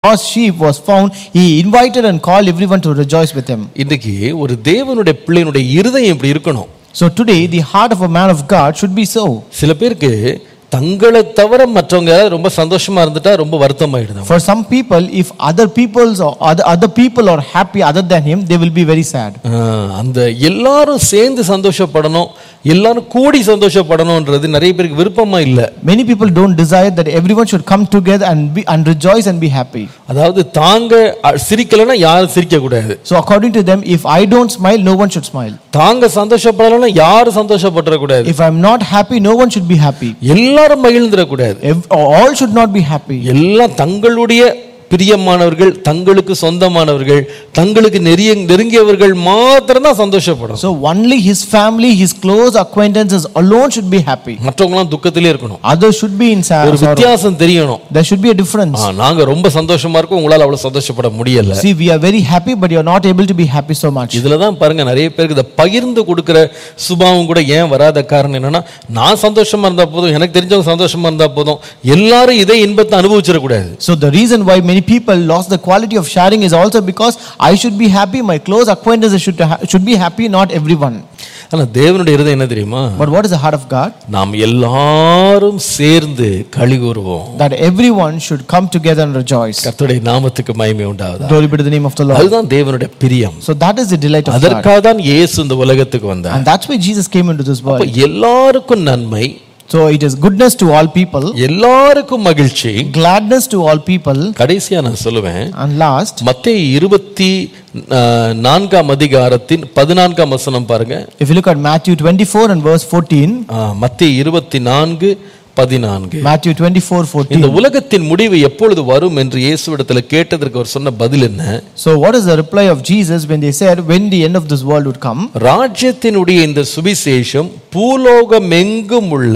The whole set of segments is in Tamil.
lost sheep was found, he invited and called everyone to rejoice with him. இன்றைக்கு ஒரு தேவனுடைய பிள்ளையினுடைய இருதயம் இப்படி இருக்கணும் So today, the heart of a man of God should be so. சில பேருக்கு தங்களை தவிர மற்றவங்க யாராவது ரொம்ப சந்தோஷமா இருந்துட்டா ரொம்ப வருத்தமாயிடுது For some people, if other people's or other, other people are happy other than him, they will be very sad. ஆஹ், அந்த எல்லாரும் சேர்ந்து சந்தோஷப்படணும் எல்லாரும் கூடி சந்தோஷப்படணும்ன்றது நிறைய பேருக்கு விருப்பமா இல்லை Many people don't desire that everyone should come together and be and rejoice and be happy. அதாவது தாங்க அ, சிரிக்கலைன்னா யாரும் சிரிக்க கூடாது So according to them, if I don't smile, no one should smile. தாங்க சந்தோஷப்படலைன்னா யாரும் சந்தோஷப்பட்டுறக்கூடாது If I'm not happy, no one should be happy. எல்லாரும் மகிழ்ந்துடக்கூடாது Ev- all should not be happy. எல்லாம் தங்களுடைய பிரியமானவர்கள் தங்களுக்கு சொந்தமானவர்கள் தங்களுக்கு நெறிய நெருங்கியவர்கள் மாத்திரம் தான் சந்தோஷப்படும் So only his family, his close acquaintances alone should be happy. மற்றவங்களாம் துக்கத்திலே இருக்கணும் Others should be in sad ஒரு sorrow. வித்தியாசம் தெரியணும் There should be a difference. ஆ, நாங்க ரொம்ப சந்தோஷமா இருக்கோம் உங்களால அவ்வளவு சந்தோஷப்பட முடியல See, we are very happy, but you're not able to be happy so much. இதுல தான் பாருங்க நிறைய பேருக்கு இதை பகிர்ந்து கொடுக்கிற சுபாவம் கூட ஏன் வராத காரணம் என்னன்னா நான் சந்தோஷமா இருந்தா போதும் எனக்கு தெரிஞ்சவங்க சந்தோஷமா இருந்தா போதும் எல்லாரும் இதே இன்பத்தை அனுபவிச்சிடக்கூடாது So the reason why many people lost the quality of sharing is also because I should be happy, my close acquaintances should, ha- should be happy, not everyone. ஆனா தேவனுடைய இருதயம் என்ன தெரியுமா But what is the heart of God? நாம் எல்லாரும் சேர்ந்து களி கூறுவோம் That everyone should come together and rejoice. கர்த்தருடைய நாமத்துக்கு மகிமை உண்டாவதா Glory be to the name of the Lord. அதுதான் தேவனுடைய பிரியம் So that is the delight of God. அதற்காக தான் இயேசு இந்த உலகத்துக்கு வந்தார் And that's why Jesus came into this அப்ப world. எல்லாருக்கும் நன்மை So it is goodness to all people, எல்லாருக்கும் மகிழ்ச்சி gladness to all people, கடைசியா நான் சொல்லுவேன் and last, மத்தேயு இருபத்தி ஆஹ், நான்காம் அதிகாரத்தின் பதினான்காம் வசனம் பாருங்க if you look at Matthew 24 and verse 14, ஆஹ், மத்தேயு இருபத்தி நான்கு பதினான்கு Matthew 24 14. இந்த உலகத்தின் முடிவு எப்பொழுது வரும் என்று இயேசுவிடத்துல கேட்டதற்கு அவர் சொன்ன பதில் என்ன So what is the reply of Jesus when they said when the end of this world would come? ராஜ்யத்தினுடைய இந்த சுவிசேஷம் பூலோகமெங்கும் உள்ள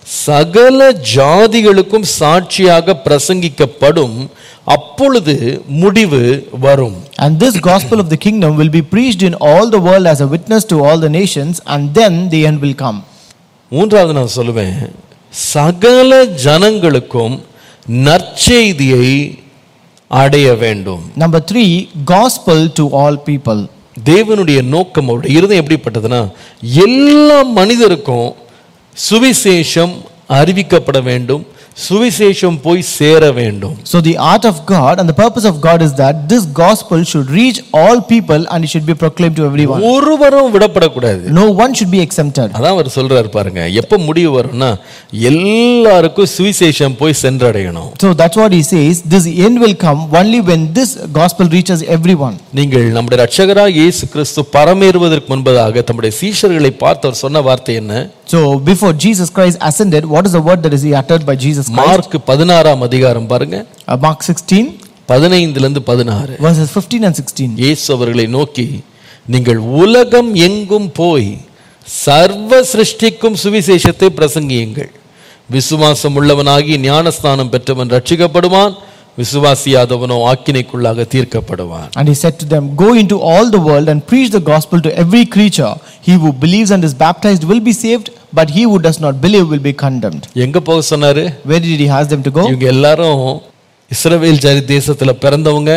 சகல ஜாதிகளுக்கும் சாட்சியாக பிரசங்கிக்கப்படும் அப்பொழுது முடிவு வரும் And this gospel of the kingdom will be preached in all the world as a witness to all the nations, and then the end will come. மூன்றாவது நான் சொல்லுவேன் சகல ஜனங்களுக்கும் நற்செய்தியை அடைய வேண்டும் Number three, gospel to all people. தேவனுடைய நோக்கம் அவருடைய இருதயம் எப்படிப்பட்டதுன்னா எல்லா மனிதருக்கும் சுவிசேஷம் அறிவிக்கப்பட வேண்டும் சுவிசேஷம் போய் சேர வேண்டும் So the art of God and the purpose of God is that this gospel should reach all people and it should be proclaimed to everyone. ஒருவரும் விடப்படக்கூடாது No one should be exempted. அதான் அவர் சொல்றாரு பாருங்க எப்ப முடிவு வரும்னா எல்லாருக்கும் சுவிசேஷம் போய் சென்றடையணும் So that's what he says. This end will come only when this gospel reaches everyone. நீங்கள் நம்முடைய ரட்சகராக இயேசு கிறிஸ்து பரமேறுவதற்கு முன்பதாக தம்முடைய சீஷர்களை பார்த்து அவர் சொன்ன வார்த்தை என்ன So before Jesus Christ ascended, what is the word that is he uttered by Jesus Christ? Mark பதினாறாம் அதிகாரம் பாருங்க Uh, Mark 16, பதினைந்துல இருந்து பதினாறு verses 15 and 16. இயேசு அவர்களை நோக்கி நீங்கள் உலகம் எங்கும் போய் சர்வ சிருஷ்டிக்கும் சுவிசேஷத்தை பிரசங்கியுங்கள் விசுவாசம் உள்ளவனாகி ஞானஸ்தானம் பெற்றவன் ரட்சிக்கப்படுவான் விசுவாசியாதவனோ ஆக்கினைக்குள்ளாக தீர்க்கப்படுவான் And he said to them, Go into all the world and preach the gospel to every creature. He who believes and is baptized will be saved, but he who does not believe will be condemned. எங்க போக சொன்னாரு Where did he ask them to go? இவங்க எல்லாரும் இஸ்ரவேல் ஜாதி தேசத்துல பிறந்தவங்க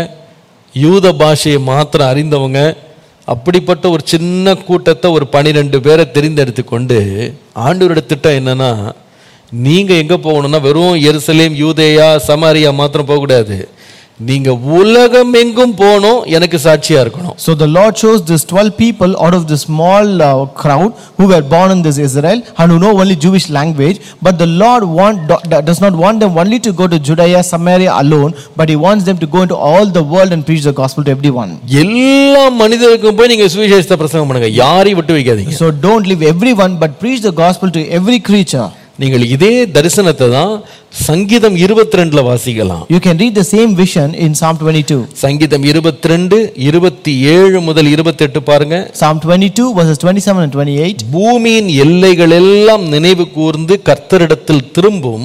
யூத பாஷையை மாத்திரம் அறிந்தவங்க அப்படிப்பட்ட ஒரு சின்ன கூட்டத்தை ஒரு பனிரெண்டு பேரை தெரிந்தெடுத்து கொண்டு ஆண்டவரோட திட்டம் என்னன்னா நீங்க எங்க போகணும்னா வெறும் எருசலேம் யூதேயா சமாரியா மாத்திரம் போகக்கூடாது நீங்க உலகம் எங்கும் போகணும் எனக்கு சாட்சியா இருக்கணும் So the Lord chose these 12 people out of the small uh, crowd who were born in this Israel and who know only Jewish language. But the Lord want, do- does not want them only to go to Judea, Samaria alone, but He wants them to go into all the world and preach the gospel to everyone. எல்லா மனிதருக்கும் போய் நீங்க சுவிசேஷத்தை பிரசங்கம் பண்ணுங்க யாரையும் விட்டு வைக்காதீங்க So don't leave everyone, but preach the gospel to every creature. நீங்கள் இதே தரிசனத்தை தான் சங்கீதம் இருபத்தி ரெண்டுல வாசிக்கலாம் You can read the same vision in Psalm 22. சங்கீதம் இருபத்தி ரெண்டு இருபத்தி ஏழு முதல் இருபத்தெட்டு பாருங்க Psalm 22, verses 27 and 28. பூமியின் எல்லைகள் எல்லாம் நினைவு கூர்ந்து கர்த்தரிடத்தில் திரும்பும்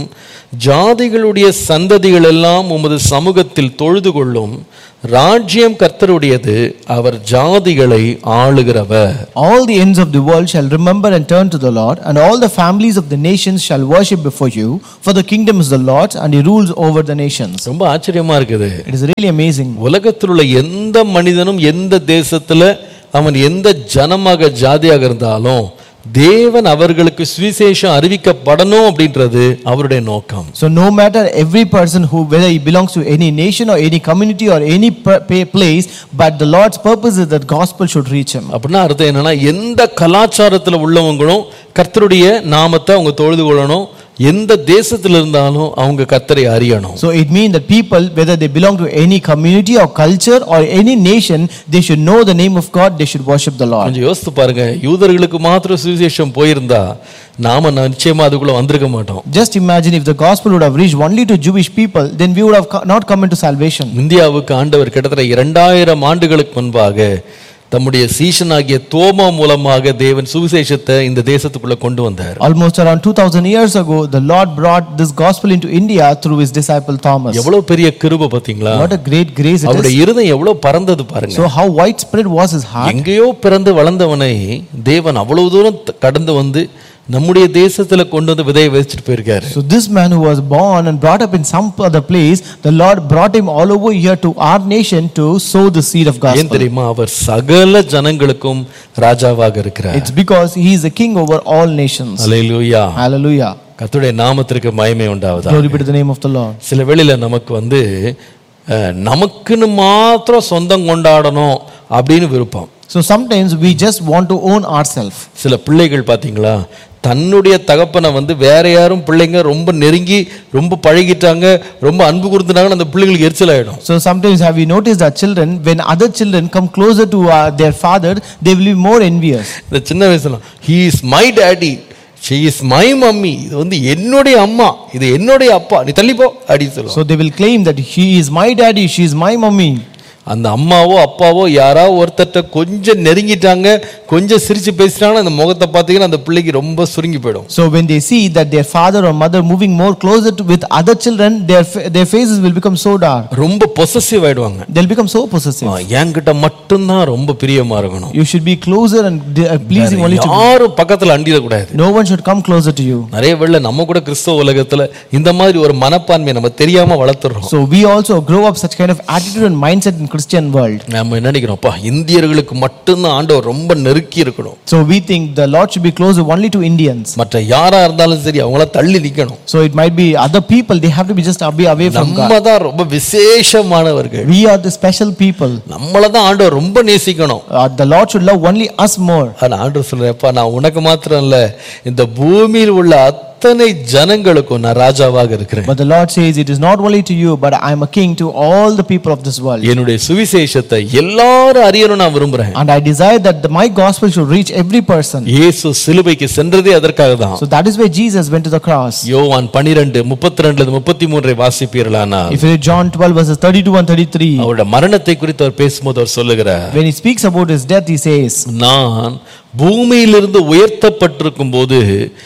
ஜாதிகளுடைய சந்ததிகள் எல்லாம் உமது சமூகத்தில் தொழுது கொள்ளும் ராஜ்யம் கர்த்தருடையது அவர் ஜாதிகளை ஆளுகிறவர் All the ends of the world shall remember and turn to the Lord, and all the families of the nations shall worship before you, for the kingdom is the Lord's, and he rules over the nations. ரொம்ப ஆச்சரியமா இருக்குது It is really amazing. உலகத்தில் உள்ள எந்த மனிதனும் எந்த தேசத்துல அவன் எந்த ஜனமாக ஜாதியாக இருந்தாலும் தேவன் அவர்களுக்கு சுவிசேஷம் அறிவிக்கப்படணும் அப்படின்றது அவருடைய நோக்கம் So, no matter every person who, whether he belongs to any nation or any community or any per- pa- place, but the Lord's purpose is that gospel should reach him. அப்படின்னா அர்த்தம் என்னன்னா எந்த கலாச்சாரத்துல உள்ளவங்களும் கர்த்தருடைய நாமத்தை அவங்க தொழுது கொள்ளணும் எந்த தேசத்துல இருந்தாலும் அவங்க கர்த்தரை அறியணும் So, it means that people, whether they belong to any community or culture or any nation, they should know the name of God, they should worship the Lord. கொஞ்சம் யோசித்து பாருங்க யூதர்களுக்கு மாத்திரம் சுவிசேஷம் போயிருந்தா நாம நிச்சயமா அதுக்குள்ள வந்திருக்க மாட்டோம் Just imagine if the gospel would have reached only to Jewish people, then we would have co- not come into salvation. இந்தியாவுக்கு ஆண்டவர் கிட்டத்தட்ட இரண்டாயிரம் ஆண்டுகளுக்கு முன்பாக தம்முடைய சீஷனாகிய தோமா மூலமாக தேவன் சுவிசேஷத்தை இந்த தேசத்துக்குள்ள கொண்டு வந்தார் Almost around 2000 years ago, the Lord brought this gospel into India through his disciple Thomas. எவ்வளவு பெரிய கிருபை பாத்தீங்களா What a great grace it அவருடைய is. இருதயம் எவ்வளவு பறந்தது பாருங்க So, how widespread was his heart? எங்கேயோ பிறந்து வளர்ந்தவனை தேவன் அவ்வளவு தூரம் த- கடந்து வந்து நம்முடைய தேசத்துல கொண்டு வந்து விதையை விதைச்சிட்டு போயிருக்காரு So, this man who was born and brought up in some other place, the Lord brought him all over here to our nation to sow the seed of ஏன் gospel. தெரியுமா அவர் சகல ஜனங்களுக்கும் ராஜாவாக இருக்கிறார் It's because he is the king over all nations. Hallelujah Hallelujah. கர்த்தருடைய நாமத்திற்கு மகிமை உண்டாவதா Glory be to the name of the Lord. சில வேளையில நமக்கு வந்து அஹ், நமக்குன்னு மாத்திரம் சொந்தம் கொண்டாடணும் அப்படின்னு விருப்பம் So, sometimes we just want to own ourselves. சில பிள்ளைகள் பாத்தீங்களா தன்னுடைய தகப்பனை வந்து வேற யாரும் பிள்ளைங்க ரொம்ப நெருங்கி ரொம்ப பழகிட்டாங்க ரொம்ப அன்பு கொடுத்துட்டாங்கன்னு அந்த பிள்ளைங்களுக்கு எரிச்சல் ஆயிடும் So sometimes have you noticed that children, when other children come closer to uh, their father, they will be more envious. இந்த சின்ன வயசுல he is my daddy she is my mummy இது வந்து என்னுடைய அம்மா இது என்னுடைய அப்பா நீ தள்ளிப்போ அப்படின்னு சொல்லுவோம் So they will claim that he is my daddy, she is my mummy. அந்த அம்மாவோ அப்பாவோ யாராவது ஒருத்தர்ட்ட கொஞ்சம் நெருங்கிட்டாங்க கொஞ்சம் சிரிச்சு பேசிட்டாங்கன்னா அந்த முகத்தை பார்த்தீங்கன்னா அந்த பிள்ளைக்கு ரொம்ப சுருங்கி போயிடும் So when they see that their father or mother moving more closer to, with other children, their fa- their faces will become so dark. ரொம்ப பொசசிவ் ஆயிடுவாங்க They'll become so possessive. ஆ, என்கிட்ட மட்டும்தான் ரொம்ப பிரியமா இருக்கணும் You should be closer and de- uh, pleasing only to யாரும் பக்கத்துல அண்டிடக்கூடாது No one should come closer to you. நிறைய வேளை நம்ம கூட கிறிஸ்தவ உலகத்துல இந்த மாதிரி ஒரு மனப்பான்மையை நம்ம தெரியாம வளர்த்துறோம் So we also grow up such kind of attitude and mindset in Christian world. நம்ம என்ன நினைக்கிறோம்ப்பா இந்தியர்களுக்கு மட்டும்தான் ஆண்டவர் ரொம்ப நெருக்கி இருக்கணும் So we think the Lord should be closer only to Indians. மற்ற யாரா இருந்தாலும் சரி அவங்கள தள்ளி நிக்கணும் So it might be other people, they have to be just be away from God. நம்ம தான் ரொம்ப விசேஷமானவர்கள் We are the special people. நம்மள தான் ஆண்டவர் ரொம்ப நேசிக்கணும் Uh, the Lord should love only us more. ஆனா ஆண்டவர் சொல்றேன்ப்பா நான் உனக்கு மாத்திரம் இல்ல இந்த பூமியில் உள்ள அத்தனை ஜனங்களுக்கும் நான் ராஜாவாக இருக்கிறேன் But the Lord says, It is not only to you, but I am a king to all the people of this world. என்னுடைய சுவிசேஷத்தை எல்லாரும் அறியணும் நான் விரும்புறேன் And I desire that the, my gospel should reach every person. இயேசு சிலுவைக்கு சென்றதே அதற்காக தான் So that is why Jesus went to the cross. யோவான் பனிரெண்டு முப்பத்தி ரெண்டுல முப்பத்தி மூன்றை வாசிப்பீர்களானால் If you read John 12, verses 32 and 33, அவருடைய மரணத்தை குறித்து அவர் பேசும்போது அவர் சொல்லுகிறார் when he speaks about his death, he says, நான் பூமியிலிருந்து உயர்த்தப்பட்டிருக்கும் போது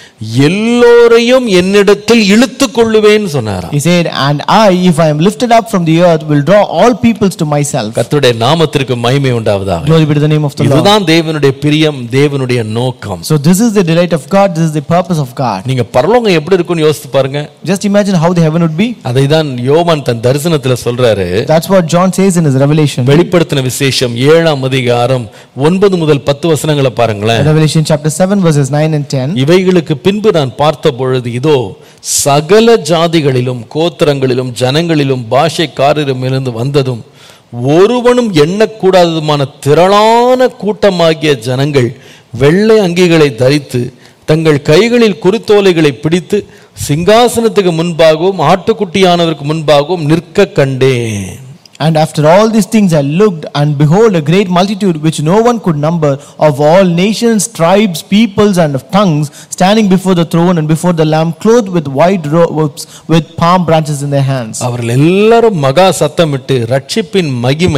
எல்லோரையும் என்னிடத்தில் இழுத்துக் கொள்ளுவேன்னு சொன்னாராம் He said, And I, if I am lifted up from the earth, will draw all peoples to myself. கர்த்தருடைய நாமத்திற்கு மகிமை உண்டாவதாக Glory be to the name of the Lord. இதுதான் தேவனுடைய பிரியம் தேவனுடைய நோக்கம் So this is the delight of God, this is the purpose of God. நீங்க பரலோகம் எப்படி இருக்கும்னு யோசித்து பாருங்க Just imagine how the heaven would be. அதை தான் யோவான் தன் தரிசனத்துல சொல்றாரு That's what John says in his revelation. வெளிப்படுத்தின விசேஷம் ஏழாம் அதிகாரம் ஒன்பது முதல் பத்து வசனங்களை பாருங்களேன் Revelation chapter 7, verses 9 and 10. இவைகளுக்கு பின்பு நான் பார்த்த பொழுது இதோ சகல ஜாதிகளிலும் கோத்திரங்களிலும் ஜனங்களிலும் பாஷைக்காரரும் இருந்து வந்ததும் ஒருவனும் எண்ணக்கூடாததுமான திரளான கூட்டமாகிய ஜனங்கள் வெள்ளை அங்கிகளை தரித்து தங்கள் கைகளில் குருத்தோலைகளை பிடித்து சிங்காசனத்துக்கு முன்பாகவும் ஆட்டுக்குட்டியானவருக்கு முன்பாகவும் நிற்க கண்டேன் And after all these things I looked, and behold, a great multitude which no one could number, of all nations, tribes, peoples, and of tongues, standing before the throne and before the Lamb, clothed with white robes, with palm branches in their hands. அவர்கள் எல்லாரும் மகா சத்தமிட்டு ரட்சிப்பின் மகிமை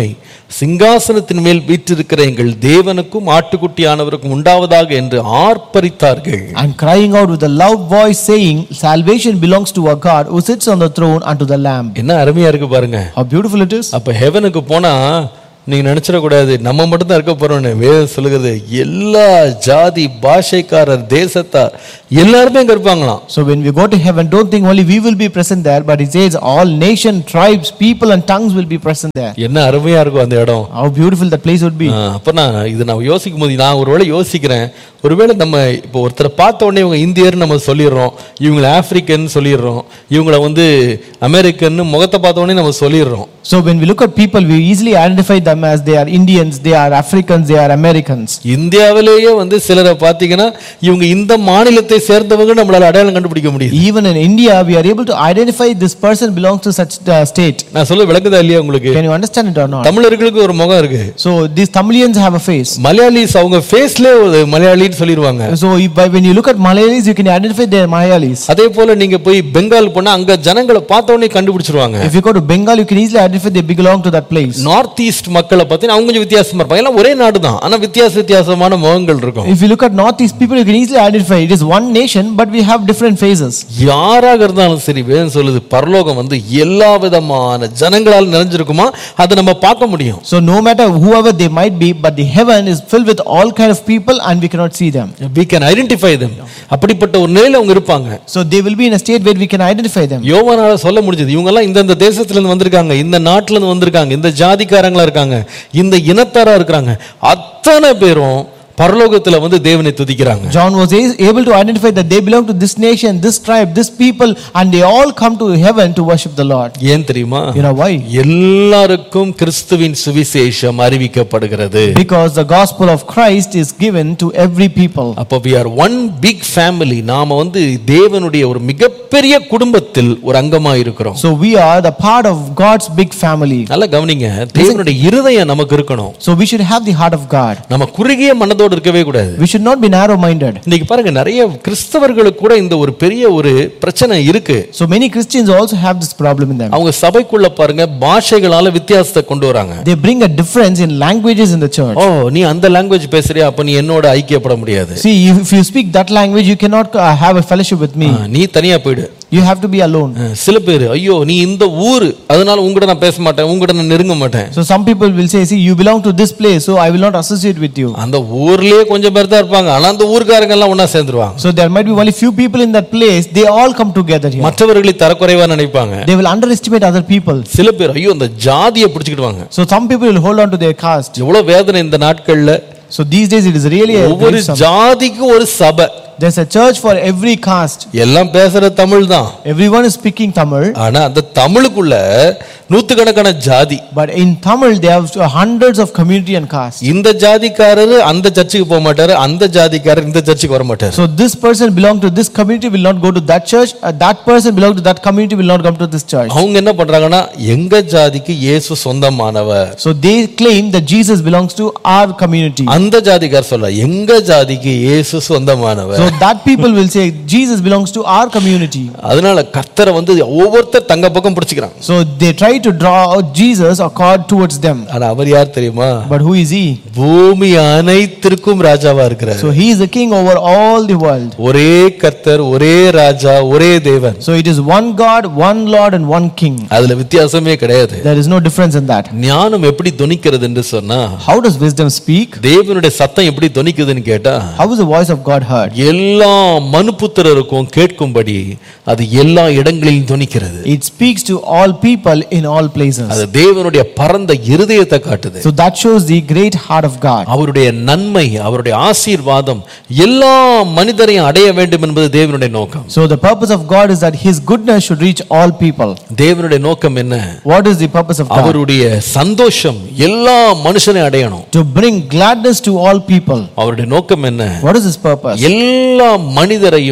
சிங்காசனத்தின் மேல் வீற்றிருக்கிற எங்கள் தேவனுக்கும் ஆட்டுக்குட்டியானவருக்கும் உண்டாவதாக என்று ஆர்ப்பரித்தார்கள் And crying out with a loud voice, saying, Salvation belongs to our God who sits on the throne and to the Lamb. என்ன அருமையா இருக்கு பாருங்க How beautiful it is. அப்ப ஹெவனுக்கு போனா நீங்க நினைச்சிடக்கூடாது நம்ம மட்டும் தான் இருக்க போறோம்னு வேதம் சொல்லுகிறது எல்லா ஜாதி பாஷைக்காரர் தேசத்தார் எல்லாருமே அங்க இருப்பாங்களாம் So when we go to heaven, don't think only we will be present there, but it says all nation, tribes, people, and tongues will be present there. என்ன அருமையா இருக்கும் அந்த இடம் How beautiful that place would be. ஆ, அப்ப நான் இது நான் யோசிக்கும் போது நான் ஒருவேளை யோசிக்கிறேன் ஒருவேளை நம்ம இப்போ ஒருத்தரை பார்த்த உடனே இவங்க இந்தியர்னு நம்ம சொல்லிடுறோம் இவங்களை ஆப்பிரிக்கன் சொல்லிடுறோம் இவங்கள வந்து அமெரிக்கன்னு முகத்தை பார்த்த உடனே நம்ம சொல்லிடுறோம் So when we look at people, we easily identify them as they are Indians, they are Africans, they are Americans. இந்தியாவிலேயே வந்து சிலரை பார்த்தீங்கன்னா இவங்க இந்த மாநிலத்தை சேர்ந்தவங்க நம்மளால அடையாளம் கண்டுபிடிக்க முடியுது Even in India, we are able to identify this person belongs to such uh, state. நான் சொல்ல விளக்குதா இல்லையா உங்களுக்கு Can you understand it or not? தமிழர்களுக்கு ஒரு முகம் இருக்கு So these Tamilians have a face. Malayalis அவங்க ஃபேஸ்ல ஒரு மலையாளின்னு சொல்லிடுவாங்க So if, by, when you look at Malayalis, you can identify they are Malayalis. அதே போல நீங்க போய் பெங்கால் போனா அங்க ஜனங்களை பார்த்த உடனே கண்டுபிடிச்சிருவாங்க If you go to Bengal, you can easily identify they belong to that place. North east மக்களை பார்த்தீங்கன்னா அவங்க கொஞ்சம் வித்தியாசமா இருப்பாங்க எல்லாம் ஒரே நாடு தான் ஆனா வித்தியாச வித்தியாசமான முகங்கள் இருக்கும் If you look at Northeast people, you can easily identify it is one nation, but we have different faces. யாராக இருந்தாலும் சரி வேதம் சொல்லுது பரலோகம் வந்து எல்லா விதமான ஜனங்களால் நிறைஞ்சிருக்குமா அதை நம்ம பார்க்க முடியும் So no matter whoever they might be, but the heaven is filled with all kind of people, and we cannot see them. we can identify them அப்படிப்பட்ட ஒரு நிலையில அவங்க இருப்பாங்க So they will be in a state where we can identify them. யோவானால சொல்ல முடிஞ்சது இவங்க எல்லாம் இந்தந்த தேசத்துல இருந்து வந்திருக்காங்க இந்த நாட்டுல இருந்து வந்திருக்காங்க இந்த ஜாதிக்காரங்களா இருக்காங்க இந்த இனத்தாரா இருக்கிறாங்க அத்தனை பேரும் பரலோகத்துல வந்து தேவனை துதிக்கிறாங்க John was a- able to identify that they belong to this nation, this tribe, this people, and they all come to heaven to worship the Lord. ஏன் தெரியுமா You know why? எல்லாருக்கும் கிறிஸ்துவின் சுவிசேஷம் அறிவிக்கப்படுகிறது Because the gospel of Christ is given to every people. அப்போ we are one big family நாம வந்து தேவனுடைய ஒரு மிகப்பெரிய குடும்பத்தில் ஒரு அங்கமா இருக்கிறோம் So we are the part of God's big family. நல்லா கவனிங்க தேவனுடைய இருதயம் நமக்கு இருக்கணும் So we should have the heart of God. நம்ம குறுகிய மனதோடு இருக்கவே கூடாது We should not be narrow minded. இன்னைக்கு பாருங்க நிறைய கிறிஸ்தவர்களுக்கு கூட இந்த ஒரு பெரிய ஒரு பிரச்சனை இருக்கு So many Christians also have this problem in them. அவங்க சபைக்குள்ள பாருங்க பாஷைகளால வித்தியாசத்தை கொண்டு வராங்க They bring a difference in languages in the church. ஓ நீ அந்த லாங்குவேஜ் பேசுறியா அப்ப நீ என்னோட ஐக்கியப்பட முடியாது See, if you speak that language, you cannot uh, have a fellowship with me. ஆ, நீ தனியா போயிடு You have to be alone. ஆ, சில பேர் ஐயோ நீ இந்த ஊரு அதனால உங்ககிட்ட நான் பேச மாட்டேன் உங்ககிட்ட நான் நெருங்க மாட்டேன் So some people will say, see, you belong to this place, so I will not associate with you. அந்த ஊர்லயே கொஞ்சம் பேர் தான் இருப்பாங்க ஆனா அந்த ஊர்க்காரங்க எல்லாம் ஒண்ணா சேர்ந்துருவாங்க So there might be only few people in that place, they all come together here. மற்றவர்களை தரக்குறைவா நினைப்பாங்க They will underestimate other people. சில பேர் ஐயோ அந்த ஜாதியை பிடிச்சுக்கிடுவாங்க So some people will hold on to their caste. எவ்வளவு வேதனை இந்த நாட்கள்ல So these days it is really a ஒவ்வொரு grievous sum. ஜாதிக்கும் ஒரு சபை There's a church for every caste. எல்லாம் பேசுற தமிழ் தான் Everyone is speaking Tamil, ஆனா அந்த தமிழுக்குள்ள நூத்துக்கணக்கான ஜாதி but in Tamil they have hundreds of community and caste. இந்த ஜாதிக்காரரு அந்த சர்ச்சுக்கு போக மாட்டாரு அந்த ஜாதிக்காரர் இந்த சர்ச்சுக்கு வர மாட்டாரு So this person belong to this community will not go to that church. Uh, that person belong to that community will not come to this church. அவங்க என்ன பண்றாங்கன்னா எங்க ஜாதிக்கு இயேசு சொந்தமானவர் So they claim that Jesus belongs to our community. அந்த ஜாதிக்கார் சொல்ல எங்க ஜாதிக்கு இயேசு சொந்தமானவர் So that people will say Jesus belongs to our community. அதனால கர்த்தரை வந்து ஒவ்வொருத்தர் தங்க பக்கம் பிடிச்சுக்கிறாங்க So they try to draw out Jesus or God towards them. ஆனா அவர் யார் தெரியுமா But who is he? பூமி அனைத்திற்கும் ராஜாவா இருக்கிறார் So he is the king over all the world. ஒரே கர்த்தர் ஒரே ராஜா ஒரே தேவன் So it is one God, one Lord, and one king. அதுல வித்தியாசமே கிடையாது There is no difference in that. ஞானம் எப்படி துணிக்கிறது என்று சொன்னா How does wisdom speak? தேவனுடைய சத்தம் எப்படி துணிக்குதுன்னு கேட்டா How is the voice of God heard? எல்லா மனுப்புத்திரருக்கும் கேட்கும்படி அது எல்லா இடங்களிலும் துணிக்கிறது It speaks to all people in all places. அது தேவனுடைய பரந்த இருதயத்தை காட்டுது So that shows the great heart of God. அவருடைய நன்மை அவருடைய ஆசீர்வாதம் எல்லா மனிதரையும் அடைய வேண்டும் என்பது தேவனுடைய நோக்கம் So the purpose of God is that His goodness should reach all people. தேவனுடைய நோக்கம் என்ன What is the purpose of God? அவருடைய சந்தோஷம் எல்லா மனுஷனையும் அடையணும் To bring gladness to all people. அவருடைய நோக்கம் என்ன What is His purpose? எல்லா மனிதரையும்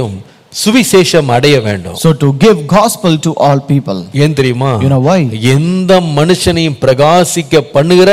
சுவிசேஷம் அடைய வேண்டும் So to give gospel to all people. ஏன் தெரியுமா You know why? எந்த மனுஷனையும் பிரகாசிக்க பண்ணுகிற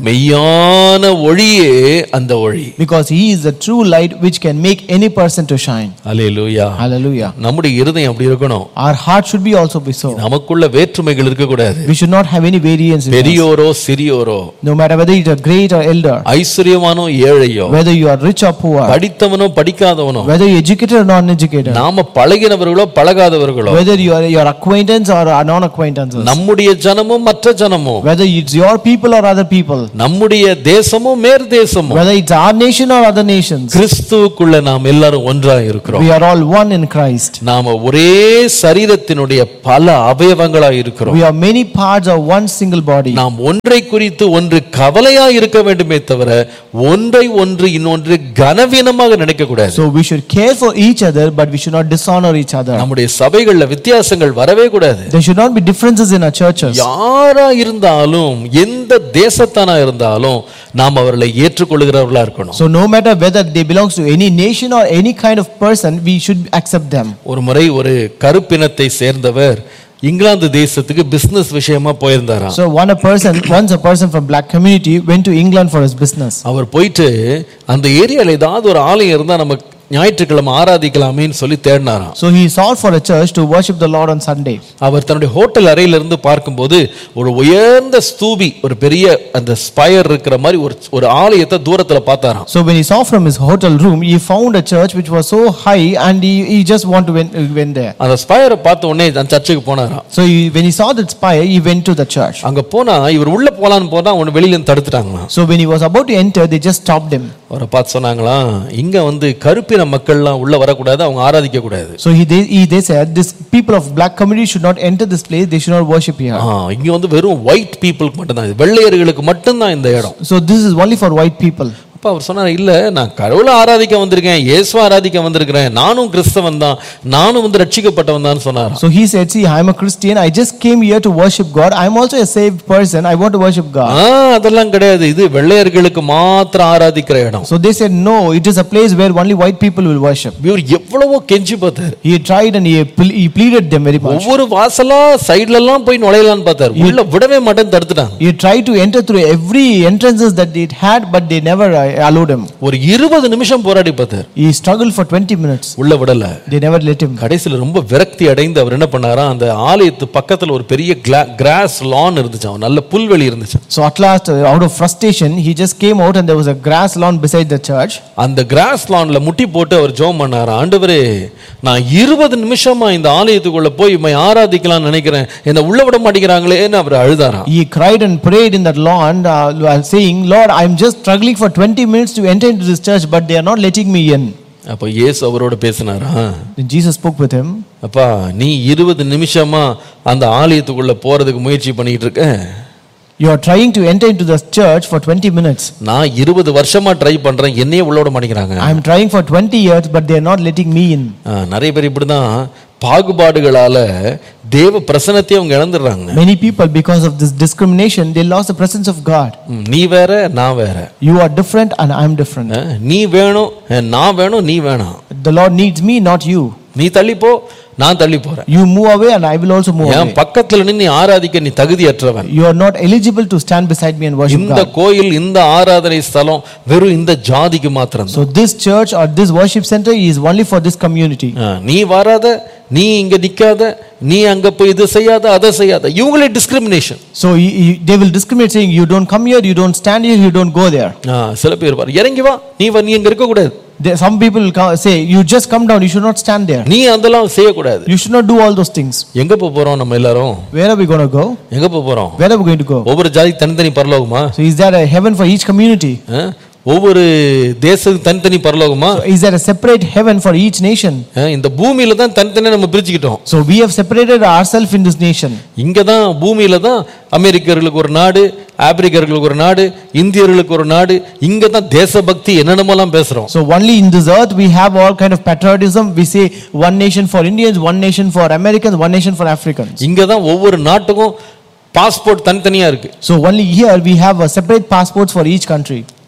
மெய்யான ஒளியே அந்த ஒளி Because he is the true light which can make any person to shine. Alleluia Hallelujah. நம்முடைய இருதயம் அப்படி இருக்கணும் Our heart should be also be so. நமக்குள்ள வேற்றுமைகள் இருக்கக்கூடாது We should not have any variance in us. பெரியோரோ சிறியோரோ No matter whether you are great or elder, ஐஸ்வர்யமானோ ஏழையோ whether you are rich or poor, படித்தவனோ படிக்காதவனோ whether you are educated or non-educated, நாம பழகினவர்களோ பழகாதவர்களோ whether you are your acquaintance or are non-acquaintances, நம்முடைய ஜனமும் மற்ற ஜனமும் whether it's your people or other people, நம்முடைய தேசமும் மேற் தேசமும் whether it's our nation or other nations, கிறிஸ்துவுக்குள்ள நாம் எல்லாரும் ஒன்றா இருக்கிறோம் we are all one in Christ. நாம ஒரே சரீரத்தினுடைய பல அவயவங்களா இருக்கிறோம் We are many parts of one single body. நாம் ஒன்றை குறித்து ஒன்று கவலையா இருக்க வேண்டுமே தவிர ஒன்றை ஒன்று இன்னொன்று கனவீனமாக நினைக்க கூடாது So we should care for each other, but we should not dishonor each other. நம்முடைய சபைகள்ல வித்தியாசங்கள் வரவே கூடாது There should not be differences in our churches. யாரா இருந்தாலும் எந்த தேசத்தானா இருந்தாலும் நாம் அவர்களை ஏற்றுக்கொள்கிறவர்களா இருக்கணும் So no matter whether they belongs to any nation or any kind of person, we should accept them. ஒரு முறை ஒரு கருப்பினத்தை சேர்ந்தவர் இங்கிலாந்து தேசத்துக்கு பிசினஸ் விஷயமா போயிருந்தாராம் So one a person, once a person from black community went to England for his business. அவர் போயிட்டு அந்த ஏரியால ஏதாவது ஒரு ஆலயம் இருந்தா நம்ம ஞாயிற்றுக்கிழமை ஆராதிக்கலாமேன்னு சொல்லி தேடினாராம் So he sought for a church to worship the Lord on Sunday. அவர் தன்னுடைய ஹோட்டல் அறையில இருந்து பார்க்கும்போது ஒரு உயர்ந்த ஸ்தூபி ஒரு பெரிய அந்த ஸ்பயர் இருக்கிற மாதிரி ஒரு ஒரு ஆலயத்தை தூரத்துல பார்த்தாராம் So when he saw from his hotel room, he found a church which was so high and he, he just want to went, went there. அந்த ஸ்பயரை பார்த்த உடனே அந்த சர்ச்சுக்கு போனாராம் So he, when he saw that spire, he went to the church. அங்க போனா இவர் உள்ள போலான்னு போனா ஒன்னு வெளியில இருந்து தடுத்துட்டாங்களாம் So when he was about to enter, they just stopped him. அவரை பார்த்து சொன்னாங்களாம் இங்க வந்து கருப்பின மக்கள்லாம் உள்ள வரக்கூடாது அவங்க ஆராதிக்க கூடாது So he they, he, they said, this people of black community should not enter this place. They should not worship here. ஆ, இங்க வந்து வெறும் ஒயிட் பீப்புளுக்கு மட்டும்தான் இது வெள்ளையர்களுக்கு மட்டும்தான் இந்த இடம் So this is only for white people. அப்ப அவர் சொன்னார் இல்ல நான் கடவுளை ஆராதிக்க வந்திருக்கேன் இயேசுவை ஆராதிக்க வந்திருக்கிறேன் நானும் கிறிஸ்தவன் தான் நானும் வந்து ரட்சிக்கப்பட்டவன் தான் சொன்னார் So he said, see, I'm a Christian. I just came here to worship God. I'm also a saved person. I want to worship God. ஆ அதெல்லாம் கிடையாது இது வெள்ளையர்களுக்கு மாத்திரம் ஆராதிக்கிற இடம் So they said, no, it is a place where only white people will worship. இவர் எவ்வளவோ கெஞ்சி பார்த்தாரு He tried and he, ple- he pleaded them very much. ஒவ்வொரு வாசலா சைடுல எல்லாம் போய் நுழையலான்னு பார்த்தாரு உள்ள விடவே மாட்டேன்னு தடுத்துட்டாங்க He tried to enter through every entrances that it had, but they never uh, allowed him. ஒரு இருபது நிமிஷம் போராடி பார்த்தாரு He struggled for 20 minutes. உள்ள விடல They never let him. கடைசியில ரொம்ப விரக்தி அடைந்து அவர் என்ன பண்ணாராம் அந்த ஆலயத்து பக்கத்துல ஒரு பெரிய கிராஸ் லான் இருந்துச்சு அவன் நல்ல புல்வெளி இருந்துச்சு So at last, uh, out of frustration, he just came out and there was a grass lawn beside the church. அந்த கிராஸ் லான்ல முட்டி போட்டு அவர் ஜெபம் பண்ணாராம் ஆண்டவரே நான் இருபது நிமிஷமா இந்த ஆலயத்துக்குள்ள போய் இவன் ஆராதிக்கலாம்னு நினைக்கிறேன் என்ன உள்ள விட மாட்டேங்கிறாங்களேன்னு அவர் அழுதாராம் He cried and prayed in that lawn, uh, while saying, Lord, I'm just struggling for 20 minutes to enter into this church, but they are not letting me in. அப்ப இயேசு அவரோட பேசினாரா Then Jesus spoke with him. அப்பா நீ இருபது நிமிஷமா அந்த ஆலயத்துக்குள்ள போறதுக்கு முயற்சி பண்ணிட்டு இருக்க You are trying to enter into the church for 20 minutes. நான் இருபது வருஷமா ட்ரை பண்றேன் என்னையே உள்ள விட மாட்டேங்கிறாங்க I'm trying for 20 years, but they are not letting me in. ஆ, நிறைய பேர் இப்படிதான் பாகுபாடுகளால தேவ பிரசனத்தையே அவங்க இழந்துடுறாங்க Many people, because of this discrimination, they lost the presence of God. ம், நீ வேற நான் வேற You are different and I'm different. ஆ, நீ வேணும் ஆ, நான் வேணும் நீ வேணாம் The Lord needs me, not you. நீ தள்ளிப்போ நான் தள்ளி போறேன் You move away and I will also move N away. பக்கத்துல நின்னு நீ ஆராதிக்க நீ தகுதியற்றவன் You are not eligible to stand beside me and worship இந்த God. கோயில் இந்த ஆராதனை ஸ்தலம் வெறும் இந்த ஜாதிக்கு மாத்திரம் So this church or this worship center is only for this community. நீ வராத நீ இங்க நிக்காத நீ அங்க போய் இது செய்யாத அதை செய்யாத இவங்களே discrimination So he- he- they will discriminate saying, you don't come here, you don't stand here, you don't go there. சில பேர் பாரு இறங்கி வா நீ வா நீ இங்க இருக்க கூடாது There, some people will co- say, you just come down, you should not stand there. நீ அதெல்லாம் செய்யக்கூடாது You should not do all those things. எங்க போக போறோம் நம்ம எல்லாரும் Where are we going to go? எங்க போக போறோம் Where are we going to go? ஒவ்வொரு ஜாதி தனித்தனி பரலோகமா So is there a heaven for each community? ஆ? ஒவ்வொரு தேசத்துக்கு தனித்தனி பரலோகமா So is there a separate heaven for each nation? ஆ, இந்த பூமியில தான் தனித்தனியா நம்ம பிரிச்சுக்கிட்டோம் So we have separated ourselves in this nation. இங்க தான் பூமியில தான் அமெரிக்கர்களுக்கு ஒரு நாடு ஆப்பிரிக்கர்களுக்கு ஒரு நாடு இந்தியர்களுக்கு ஒரு நாடு இங்க தான் தேசபக்தி என்னென்னமோலாம் பேசுறோம் So only in this earth we have all kind of patriotism. We say one nation for Indians, one nation for Americans, one nation for Africans. இங்க தான் ஒவ்வொரு நாட்டுக்கும் பாஸ்போர்ட் தனித்தனியா இருக்கு So only here we have a separate passports for each country.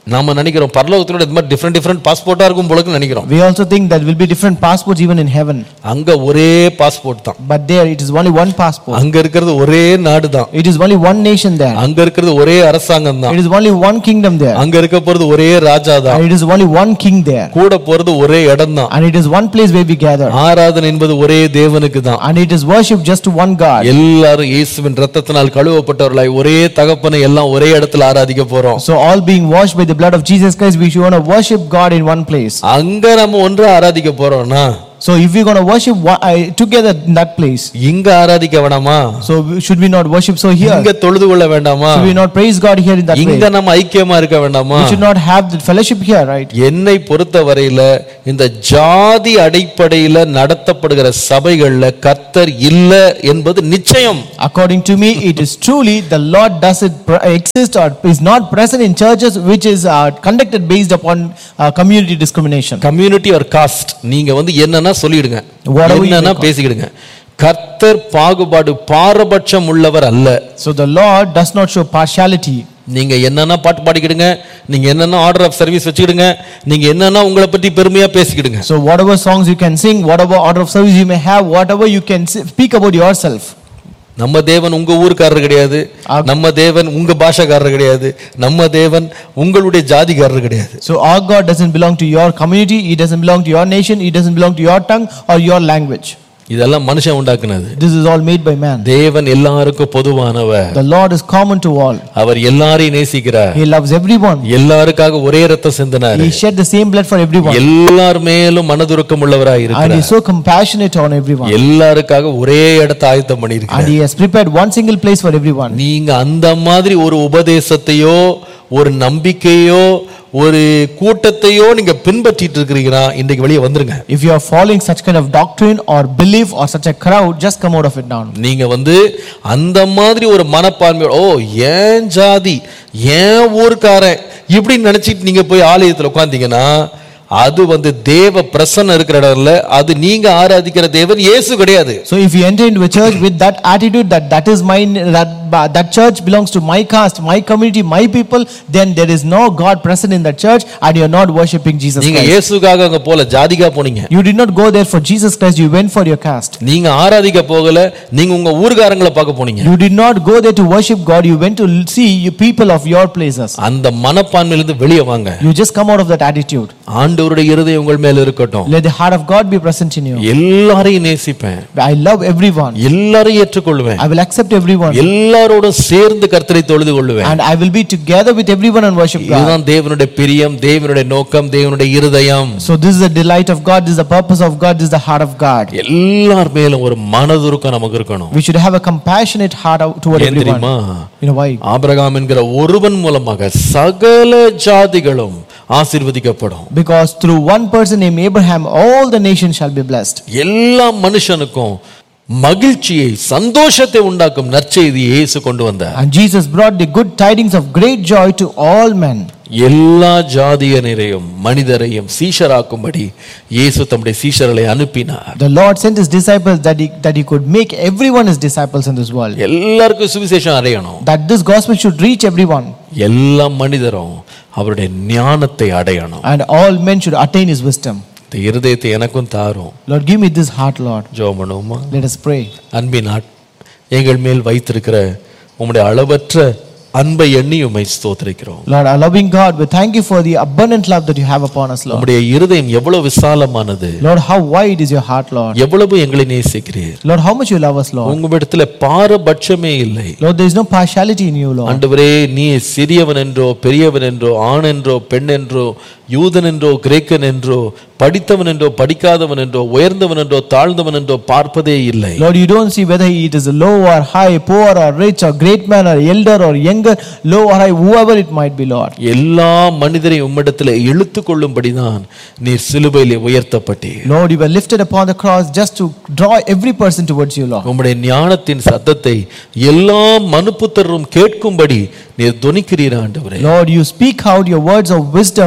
நாம நினைக்கிறோம் பரலோகத்திலோட இது மாதிரி டிஃப்ரெண்ட் டிஃப்ரெண்ட் பாஸ்போர்ட்டா இருக்கும் போலக்கு நினைக்கிறோம் We also think there will be different passports even in heaven. அங்க ஒரே பாஸ்போர்ட் தான் But there it is only one passport. அங்க இருக்கிறது ஒரே நாடு தான் It is only one nation there. அங்க இருக்கிறது ஒரே அரசாங்கம் தான் It is only one kingdom there. அங்க இருக்க போறது ஒரே ராஜா தான் And it is only one king there. கூட போறது ஒரே இடம் தான் And it is one place where we gather. ஆராதனை என்பது ஒரே தேவனுக்கு தான் And it is worship just to one God. எல்லாரும் இயேசுவின் ரத்தத்தினால் கழுவப்பட்டவர்களாய் ஒரே தகப்பனை எல்லாம் ஒரே இடத்துல ஆராதிக்க போறோம் So all being washed by the blood of Jesus Christ, we should want to worship God in one place. அங்க நம்ம ஒன்று ஆராதிக்க போறோம்னா So if we're going to worship one- uh, together in that place, இங்க ஆராதிக்க வேணாமா so we- should we not worship so here? இங்க தொழுது கொள்ள வேண்டாமா Should we not praise God here in that இங்க place? நம்ம ஐக்கியமா இருக்க வேண்டாமா We should not have the fellowship here, right? என்னை பொறுத்த வரையில இந்த ஜாதி அடிப்படையில நடத்தப்படுகிற சபைகள்ல கர்த்தர் இல்ல என்பது நிச்சயம் According to me, it is truly the Lord does it pre- exist or is not present in churches which is uh, conducted based upon uh, community discrimination. Community or caste நீங்க வந்து என்னன்னா சொல்லிடுங்க Whatever you என்னன்னா may call. பேசிக்கிடுங்க கர்த்தர் பாகுபாடு பாரபட்சம் உள்ளவர் அல்ல So the Lord does not show partiality. நீங்க என்னன்னா பாட்டு பாடிக்கிடுங்க நீங்க என்னன்னா ஆர்டர் ஆஃப் சர்வீஸ் வச்சுக்கிடுங்க நீங்க என்னன்னா உங்களை பத்தி பெருமையா பேசிக்கிடுங்க So whatever songs you can sing, whatever order of service you may have, whatever you can s- speak about yourself. நம்ம தேவன் உங்க ஊர்க்காரர் கிடையாது ஆ- நம்ம தேவன் உங்க பாஷக்காரர் கிடையாது நம்ம தேவன் உங்களுடைய ஜாதிக்காரர் கிடையாது So our God doesn't belong to your community, He doesn't belong to your nation, He doesn't belong to your tongue or your language. இதெல்லாம் மனுஷன் உண்டாக்குனது This is all made by man. தேவன் எல்லாருக்கும் பொதுவானவர் The Lord is common to all. அவர் எல்லாரையும் நேசிக்கிறார் He loves everyone. எல்லாருக்காக ஒரே ரத்தம் சிந்தினார் He shed the same blood for everyone. எல்லார் மேலும் மனதுருக்கம் உள்ளவராய் And He இருக்கிறார் is so compassionate on everyone. எல்லாருக்காக ஒரே இடத்தை ஆயத்தம் And பண்ணியிருக்கிறார் He has prepared one single place for everyone. நீங்க அந்த மாதிரி ஒரு உபதேசத்தையோ ஒரு நம்பிக்கையோ ஒரு கூட்டத்தையோ நீங்க பின்பற்றிட்டு இருக்கிறீங்கன்னா இன்றைக்கு வெளியே வந்துருங்க If you are following such kind of doctrine or belief or such a crowd, just come out of it now. நீங்க வந்து அந்த மாதிரி ஒரு மனப்பான்மை ஓ ஏன் ஜாதி ஏன் ஊர்க்காரன் இப்படின்னு நினைச்சிட்டு நீங்க போய் ஆலயத்துல உட்கார்ந்தீங்கன்னா அது வந்து தேவ பிரசன்னம் இருக்கிற இடம்ல அது நீங்க ஆராதிக்கிற தேவன் இயேசு கிடையாது So if you enter into a church with that attitude that that is my that that church belongs to my caste, my community, my people, then there is no God present in that church, and you are not worshiping Jesus நீங்க Christ. இயேசுக்காக அங்க போல ஜாதிக்கா போனீங்க You did not go there for Jesus Christ. You went for your caste. நீங்க ஆராதிக்க போகல நீங்க உங்க ஊர்காரங்களை பார்க்க போனீங்க You did not go there to worship God. You went to see you people of your places. அந்த மனப்பான்மையிலிருந்து வெளியே வாங்க You just come out of that attitude. ஆண்டவருடைய இருதயம் உங்கள் மேல இருக்கட்டும் Let the heart of God be present in you. எல்லாரையும் நேசிப்பேன் I love everyone. எல்லாரையும் ஏற்றுக்கொள்வேன் I will accept everyone. எல்லாரோடும் சேர்ந்து கர்த்தரை தொழுது கொள்ளுவேன் And I will be together with everyone and worship God. இதுதான் தேவனுடைய பிரியம் தேவனுடைய நோக்கம் தேவனுடைய இருதயம் So this is the delight of God, this is the purpose of God, this is the heart of God. எல்லார் மேலும் ஒரு மனதுருக்கம் நமக்கு இருக்கணும் We should have a compassionate heart out toward ஏன் everyone. தெரியுமா You know why? ஆபிரகாம் என்கிற ஒருவன் மூலமாக சகல ஜாதிகளும் ஆசீர்வதிக்கப்படும் Because through one person named Abraham, all the nations shall be blessed. எல்லா மனுஷனுக்கும் மகிழ்ச்சியை சந்தோஷத்தை உண்டாக்கும் நற்செய்தியை இயேசு கொண்டு வந்தார் And Jesus brought the good tidings of great joy to all men. எல்லா ஜாதியனரையும் மனிதரையும் சீஷராக்கும்படி இயேசு தம்முடைய சீஷர்களை அனுப்பினார் The Lord sent his disciples that he, that he could make everyone his disciples in this world. எல்லாருக்கும் சுவிசேஷம் அடையணும் That this gospel should reach everyone. எல்லா மனிதரும் அவருடைய ஞானத்தை அடையணும் And all men should attain his wisdom. இந்த இருதயத்தை எனக்கும் தாரும் Lord, give me this heart, Lord. ஜெபம் பண்ணுவோமா Let us pray. அன்பின் ஆட் எங்கள் மேல் வைத்திருக்கிற உம்முடைய அளவற்ற அன்பை எண்ணி உம்மை ஸ்தோத்திரிக்கிறோம் Lord, our loving God, we thank you for the abundant love that you have upon us, Lord. உம்முடைய இருதயம் எவ்வளவு விசாலமானது Lord, how wide is your heart, Lord? எவ்வளவு எங்களை நேசிக்கிறீர் Lord, how much you love us, Lord. உங்களிடத்துல பாரபட்சமே இல்லை Lord, there is no partiality in you, Lord. ஆண்டவரே நீ சிறியவன் என்றோ பெரியவன் என்றோ ஆண் என்றோ பெண் என்றோ யூதன் என்றோ கிரேக்கன் என்றோ படித்தவன் என்றோ படிக்காதவன் என்றோ உயர்ந்தவன் என்றோ தாழ்ந்தவன் என்றோ பார்ப்பதே இல்லை Lord, you don't see whether it is low or high, poor or rich or great man or elder or younger, low or high, whoever it might be, Lord. எல்லா மனிதரையும் உம்மிடத்தில் இழுத்து கொள்ளும்படிதான் நீர் சிலுவையிலே உயர்த்தப்பட்டீர் Lord, you were lifted upon the cross just to draw every person towards you, Lord. உம்முடைய ஞானத்தின் சத்தத்தை எல்லா மனுப்புத்தரும் கேட்கும்படி நீர் துணிக்கிறீர் ஆண்டவரே Lord, you speak out your words of wisdom that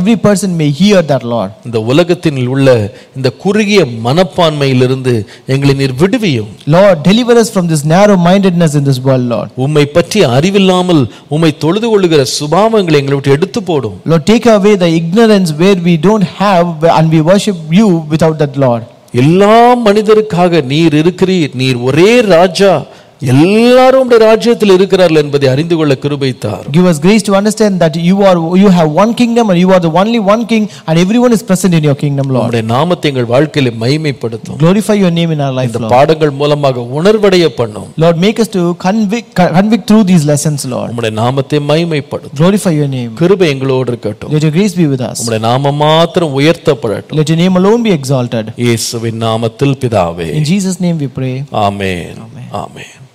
every person may hear that, Lord. இந்த உலகத்தில் உள்ள இந்த குறுகிய மனப்பான்மையிலிருந்து எங்களை நீர் விடுவியும் Lord, deliver us from this narrow mindedness in this world, Lord. உம்மை பற்றி அறிவில்லாமல் உம்மை தொழுது கொள்ளுகிற சுபாவங்களை எங்களை விட்டு எடுத்து போடும் Lord, take away the ignorance where we don't have and we worship you without that, Lord. எல்லா மனிதருக்காக நீர் இருக்கிறீர் நீர் ஒரே ராஜா எல்லாரும் உம்முடைய ராஜ்யத்தில் இருக்கிறார்கள் என்பதை அறிந்து கொள்ள கிருபைத்தார் Give us grace to understand that you are you have one kingdom and you are the only one king and everyone is present in your kingdom, Lord. உம்முடைய நாமத்தை எங்கள் வாழ்க்கையில மகிமைப்படுத்தும் Glorify your name in our life, இந்த Lord. பாடங்கள் மூலமாக உணர்வடைய பண்ணும் Lord, make us to convict, convict through these lessons, Lord. உம்முடைய நாமத்தை மகிமைப்படுத்தும் Glorify your name. கிருபை எங்களோடு இருக்கட்டும் Let your grace be with us. உம்முடைய நாமம் மாத்திரம் உயர்த்தப்படட்டும் Let your name alone be exalted. இயேசுவின் நாமத்தில் பிதாவே In Jesus' name we pray. Amen amen